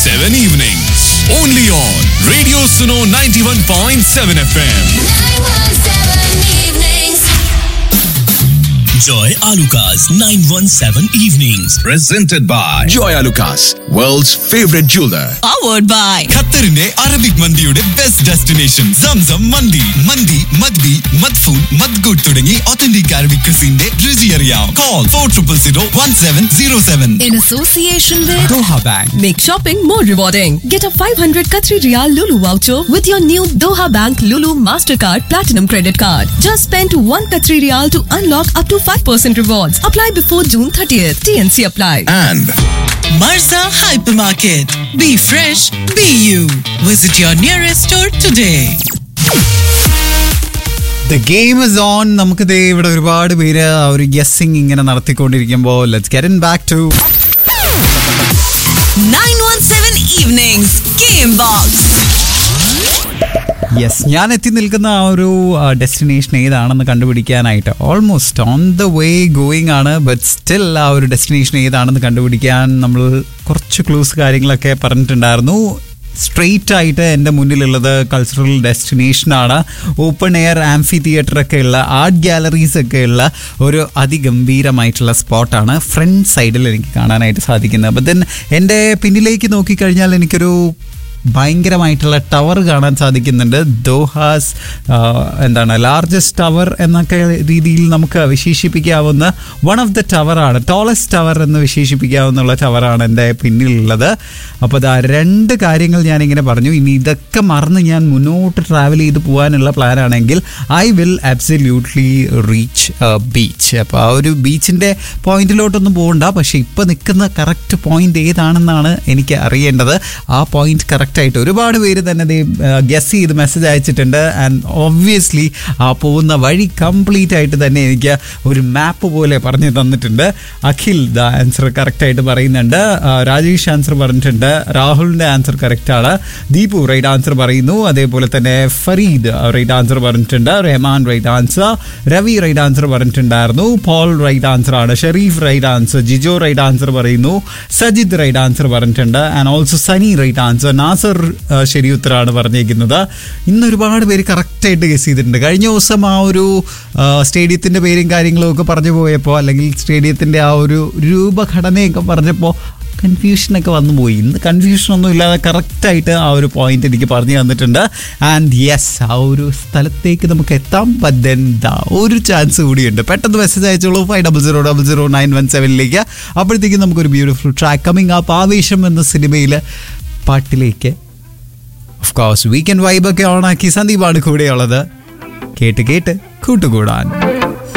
7 evenings. Only on Radio Suno 91.7 FM. Joy Alukas 917 Evenings. Presented by Joy Lucas, world's favorite jeweler. powered by ഖത്തറിന്റെ Arabic മന്തിയുടെ best destination Zamzam മന്തി മന്തി മദ്ബി മദ്ഫൂൻ മദ്ഗുഡ് തുടങ്ങി ഒത്തന്റിക് അറബിക് ക്രിസിന്റെ രുചി അറിയാം call four triple zero one seven zero seven in association with Doha Bank. Make shopping more rewarding. Get a 500 Qatari Riyal Lulu voucher with your new Doha Bank Lulu Mastercard Platinum Credit Card. Just spend 1 Qatari Riyal to unlock up to 5% rewards. Apply before June 30th. TNC apply. And Marza Hypermarket. Be fresh, be you. Visit your nearest store today. The game is on നമുക്ക് ദേ ഇവിടെ ഒരുപാട് പേര് ആ ഒരു guessing ഇങ്ങനെ നടത്തിക്കൊണ്ടിരിക്കുമ്പോൾ let's get in back to 917 Evenings Game Box. Yes ഞാൻ എത്തി നിൽക്കുന്ന ആ ഒരു ഡെസ്റ്റിനേഷൻ ഏതാണെന്ന് കണ്ടുപിടിക്കാനായിട്ട് almost on the way going ആണ് ബട്ട് സ്റ്റിൽ ആ ഒരു ഡെസ്റ്റിനേഷൻ ഏതാണെന്ന് കണ്ടുപിടിക്കാൻ നമ്മൾ കുറച്ച് ക്ലൂസ് കാര്യങ്ങളൊക്കെ പറഞ്ഞിട്ടുണ്ടായിരുന്നു സ്ട്രെയിറ്റ് ആയിട്ട് എൻ്റെ മുന്നിലുള്ളത് കൾച്ചറൽ ഡെസ്റ്റിനേഷനാണ് ഓപ്പൺ എയർ ആംഫി തിയേറ്റർ ഒക്കെ ഉള്ള ആർട്ട് ഗാലറീസ് ഒക്കെ ഉള്ള ഒരു അതിഗംഭീരമായിട്ടുള്ള സ്പോട്ടാണ് ഫ്രണ്ട് സൈഡിൽ എനിക്ക് കാണാനായിട്ട് സാധിക്കുന്നത് അപ്പം ദെൻ എൻ്റെ പിന്നിലേക്ക് നോക്കിക്കഴിഞ്ഞാൽ എനിക്കൊരു ഭയങ്കരമായിട്ടുള്ള ടവർ കാണാൻ സാധിക്കുന്നുണ്ട് ദോഹാസ് ആ, എന്താണ് ലാർജസ്റ്റ് ടവർ എന്നൊക്കെ രീതിയിൽ നമുക്ക് വിശേഷിപ്പിക്കാവുന്ന വൺ ഓഫ് ദ ടവറാണ് ടോളസ്റ്റ് ടവർ എന്ന് വിശേഷിപ്പിക്കാവുന്ന ടവറാണ് എൻ്റെ പിന്നിലുള്ളത് അപ്പോൾ അതാ രണ്ട് കാര്യങ്ങൾ ഞാനിങ്ങനെ പറഞ്ഞു ഇനി ഇതൊക്കെ മറന്ന് ഞാൻ മുന്നോട്ട് ട്രാവൽ ചെയ്ത് പോകാനുള്ള പ്ലാനാണെങ്കിൽ I will absolutely reach beach അപ്പോൾ ആ ഒരു ബീച്ചിൻ്റെ പോയിന്റിലോട്ടൊന്നും പോകണ്ട പക്ഷേ ഇപ്പോൾ നിൽക്കുന്ന കറക്റ്റ് പോയിന്റ് ഏതാണെന്നാണ് എനിക്ക് അറിയേണ്ടത് ആ പോയിന്റ് കറക്റ്റായിട്ട് ഒരുപാട് പേര് തന്നെ ഗസ് ചെയ്ത് മെസ്സേജ് അയച്ചിട്ടുണ്ട് ആൻഡ് ഒബ്വിയസ്ലി ആ പോകുന്ന വഴി കംപ്ലീറ്റ് ആയിട്ട് തന്നെ എനിക്ക് ഒരു മാപ്പ് പോലെ പറഞ്ഞു തന്നിട്ടുണ്ട് അഖിൽ ദ ആൻസർ കറക്റ്റായിട്ട് പറയുന്നുണ്ട് ആ, രാജേഷ് ആൻസർ പറഞ്ഞിട്ടുണ്ട് രാഹുലിൻ്റെ ആൻസർ കറക്റ്റാണ് ദീപു റൈറ്റ് ആൻസർ പറയുന്നു അതേപോലെ തന്നെ ഫരീദ് റൈറ്റ് ആൻസർ പറഞ്ഞിട്ടുണ്ട് Rahman right answer Ravi right answer പറഞ്ഞിട്ടുണ്ടായിരുന്നു പോൾ റൈറ്റ് ആൻസർ ആണ് Shereef right answer Jijo right answer പറയുന്നു സജിദ് റൈറ്റ് ആൻസർ പറഞ്ഞിട്ടുണ്ട് and also Sani right answer Nasar ആ, ശരി ഉത്തരമാണ് പറഞ്ഞേക്കുന്നത് ഇന്ന് ഒരുപാട് പേര് കറക്റ്റായിട്ട് ഗസ് ചെയ്തിട്ടുണ്ട് കഴിഞ്ഞ ദിവസം ആ ഒരു സ്റ്റേഡിയത്തിൻ്റെ പേരും കാര്യങ്ങളും ഒക്കെ പറഞ്ഞു പോയപ്പോൾ അല്ലെങ്കിൽ സ്റ്റേഡിയത്തിൻ്റെ ആ ഒരു രൂപഘടനയൊക്കെ പറഞ്ഞപ്പോൾ കൺഫ്യൂഷനൊക്കെ വന്നു പോയി ഇന്ന് കൺഫ്യൂഷൻ ഒന്നും ഇല്ലാതെ കറക്റ്റായിട്ട് ആ ഒരു പോയിന്റ് എനിക്ക് പറഞ്ഞു തന്നിട്ടുണ്ട് ആൻഡ് യെസ് ആ ഒരു സ്ഥലത്തേക്ക് നമുക്ക് എത്താം ബട്ട് ദെൻ ദാ ഒരു ചാൻസ് കൂടിയുണ്ട് പെട്ടെന്ന് മെസ്സേജ് അയച്ചോളൂ five double zero double zero nine one സെവനിലേക്ക് അപ്പോഴത്തേക്കും നമുക്കൊരു ബ്യൂട്ടിഫുൾ ട്രാക്ക് കമ്മിങ് അപ്പ് ആവേശം എന്ന സിനിമയിൽ പാട്ടിലേക്ക് ഓഫ് കോഴ്സ് വീക്കെൻഡ് വൈബൊക്കെ ഓണാക്കി സന്ദീപാണ് കൂടെയുള്ളത് കേട്ട് കേട്ട് കൂട്ടുകൂടാൻ